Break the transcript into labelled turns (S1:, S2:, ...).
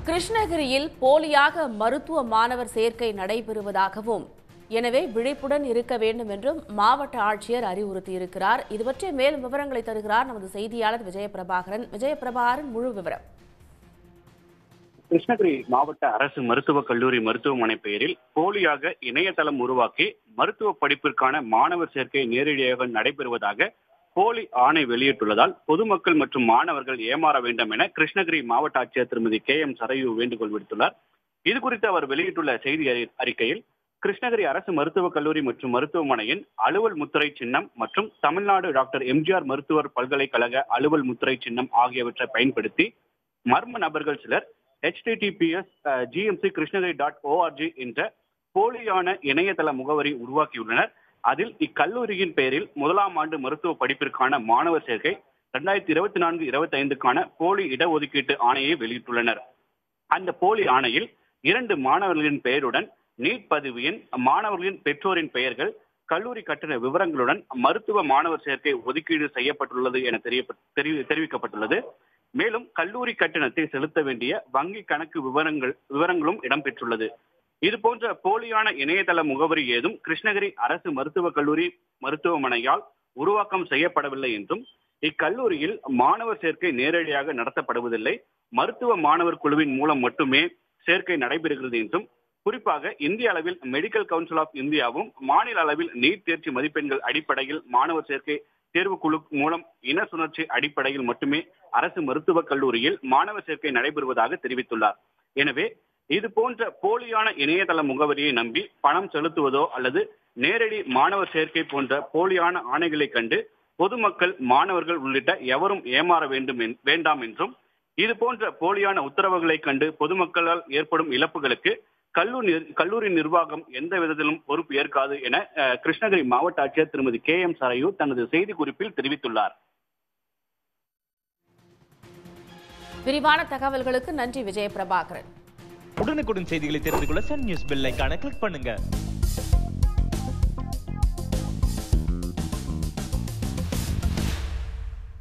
S1: கிருஷ்ணகிரியில் போலியாக மருத்துவ மாணவர் சேர்க்கை நடைபெறுவதாகவும் எனவே விழிப்புடன் இருக்க வேண்டும் என்றும் மாவட்ட ஆட்சியர் அறிவுறுத்தியிருக்கிறார் இது பற்றிய மேலும் விவரங்களை தருகிறார் நமது செய்தியாளர் விஜயபிரபாகரன் விஜயபிரபாகரன் முழு விவரம்
S2: கிருஷ்ணகிரி மாவட்ட அரசு மருத்துவக் கல்லூரி மருத்துவமனை பெயரில் போலியாக இணையதளம் உருவாக்கி மருத்துவ படிப்பிற்கான மாணவர் சேர்க்கை நேரடியாக நடைபெறுவதாக போலி ஆணை வெளியிட்டுள்ளதால் பொதுமக்கள் மற்றும் மாணவர்கள் ஏமாற வேண்டாம் என கிருஷ்ணகிரி மாவட்ட ஆட்சியர் திருமதி கே எம் சரையு வேண்டுகோள் விடுத்துள்ளார் இது குறித்து அவர் வெளியிட்டுள்ள செய்தி அறி- அறிக்கையில் கிருஷ்ணகிரி அரசு மருத்துவக் கல்லூரி மற்றும் மருத்துவமனையின் அலுவல் முத்திரை சின்னம் மற்றும் தமிழ்நாடு டாக்டர் எம்ஜிஆர் மருத்துவர் பல்கலைக்கழக அலுவல் முத்திரை சின்னம் ஆகியவற்றை பயன்படுத்தி மர்ம நபர்கள் சிலர் https GMC Krishnagiri dot ORG என்ற போலியான இணையதள முகவரி உருவாக்கியுள்ளனர் அதில் இக்கல்லூரியின் பெயரில் முதலாம் ஆண்டு மருத்துவ படிப்பிற்கான மாணவர் சேர்க்கை இரண்டாயிரத்தி இருபத்தி நான்கு இருபத்தி ஐந்துக்கான போலி இடஒதுக்கீட்டு ஆணையை வெளியிட்டுள்ளனர் அந்த போலி ஆணையில் இரண்டு மாணவர்களின் பெயருடன் நீட் பதிவு எண் மாணவர்களின் பெற்றோரின் பெயர்கள் கல்லூரி கட்டண விவரங்களுடன் மருத்துவ மாணவர் சேர்க்கை ஒதுக்கீடு செய்யப்பட்டுள்ளது என தெரிய- தெரி- தெரிவிக்கப்பட்டுள்ளது மேலும் கல்லூரி கட்டணத்தை செலுத்த வேண்டிய வங்கி கணக்கு விவரங்கள் விவரங்களும் இடம்பெற்றுள்ளது இது போன்ற போலியான இணையதள முகவரி ஏதும் கிருஷ்ணகிரி அரசு மருத்துவக் கல்லூரி மருத்துவமனையால் உருவாக்கம் செய்யப்படவில்லை என்றும் இக்கல்லூரியில் மாணவர் சேர்க்கை நேரடியாக நடத்தப்படுவதில்லை மருத்துவ மாணவர் குழுவின் மூலம் மட்டுமே சேர்க்கை நடைபெறுகிறது என்றும் குறிப்பாக இந்திய அளவில் மெடிக்கல் கவுன்சில் ஆஃப் இந்தியாவும் மாநில அளவில் நீட் தேர்ச்சி மதிப்பெண்கள் அடிப்படையில் மாணவர் சேர்க்கை தேர்வுக்குழு மூலம் இன சுழற்சி அடிப்படையில் மட்டுமே அரசு மருத்துவக் கல்லூரியில் மாணவர் சேர்க்கை நடைபெறுவதாக தெரிவித்துள்ளார் எனவே இது போன்ற போலியான இணையதள முகவரியை நம்பி பணம் செலுத்துவதோ அல்லது நேரடி மாணவர் சேர்க்கை போன்ற போலியான ஆணைகளை கண்டு பொதுமக்கள் மாணவர்கள் உள்ளிட்ட எவரும் ஏமாற வேண்டும் என்- வேண்டாம் என்றும் இது போன்ற போலியான உத்தரவுகளை கண்டு பொதுமக்களால் ஏற்படும் இழப்புகளுக்கு கல்லூரி கல்லூரி நிர்வாகம் எந்த விதத்திலும் பொறுப்பு ஏற்காது என அஹ், கிருஷ்ணகிரி மாவட்ட ஆட்சியர் திருமதி கே எம் சரையு தனது செய்திக்குறிப்பில் தெரிவித்துள்ளார்
S1: விரிவான தகவல்களுக்கு நன்றி விஜயபிரபாகரன்
S3: உடனுக்குடன் செய்திகளை தெரிந்து கொள்ள சன் நியூஸ் பெல் ஐகானை கிளிக் பண்ணுங்க